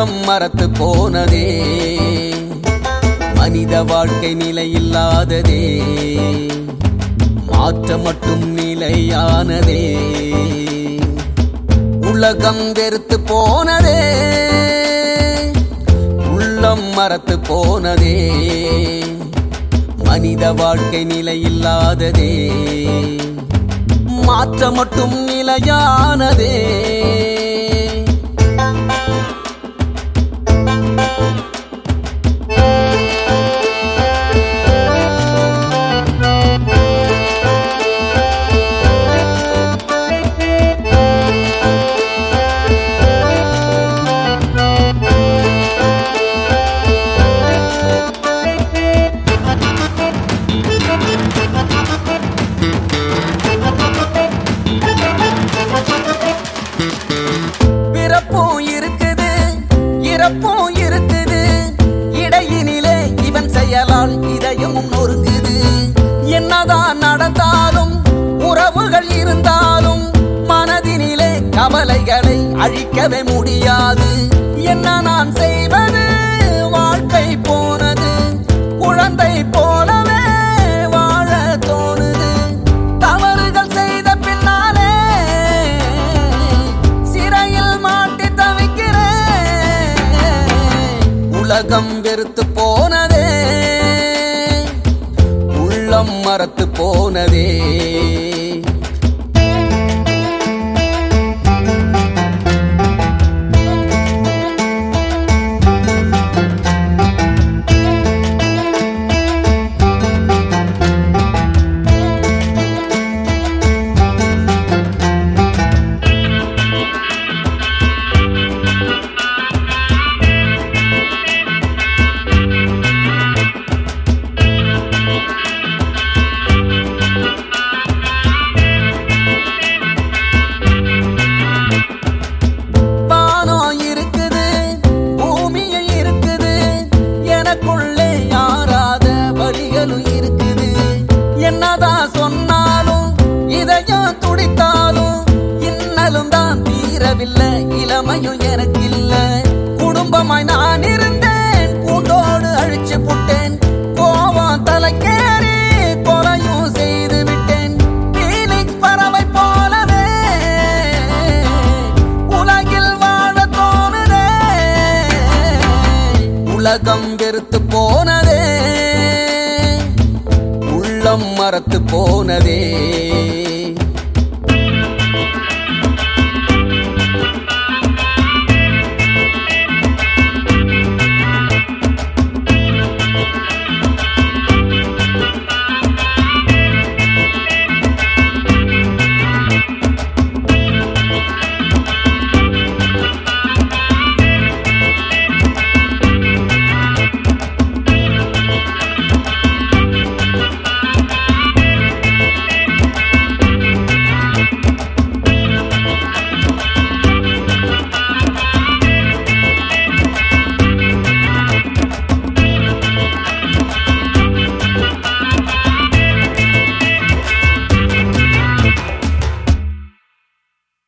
உள்ளம் மறத்து போனதே மனித வாழ்க்கை நிலையில்லாததே மாற்றம் மட்டும் நிலையானதே உலகம் வெறுத்து போனதே உள்ளம் மறத்து போனதே மனித வாழ்க்கை நிலையில்லாததே மாற்றம் மட்டும் நிலையானதே பிறப்பும் இருக்குது இறப்பும் இருக்குது இடையினிலே இவன் செயலால் இதயமும் நொறுங்குது என்னதான் நடந்தாலும் உறவுகள் இருந்தாலும் மனதினிலே கவலைகளை அழிக்கவே முடியாது என்ன நான் செய்வது வாழ்க்கை போனது குழந்தை போலவே வாழ தோணுது தவறுகள் செய்த பின்னாலே சிறையில் மாட்டி தவிக்கிறேன் உலகம் வெறுத்து போனதே உள்ளம் மறத்து போனதே வானம் இருக்குது பூமியும் இருக்குது எனக்குள்ளே யாராத வழிகளும் இருக்குது என்னதான் சொன்னாலும் இதயம் துடித்தாலும் இன்னலும் தான் தீரவில்லை இளமையும் எனக்கு இல்ல குடும்பமாய் நான் இருந்தேன் கூண்டோடு அழிச்சு புட்டேன் கோவம் தலைக்கேறி கொலையும் செய்து விட்டேன் பீனிக்ஸ் பறவை போலவே உலகில் வாழ தோணுதே உலகம் வெறுத்து போனதே உள்ளம் மறத்து போனதே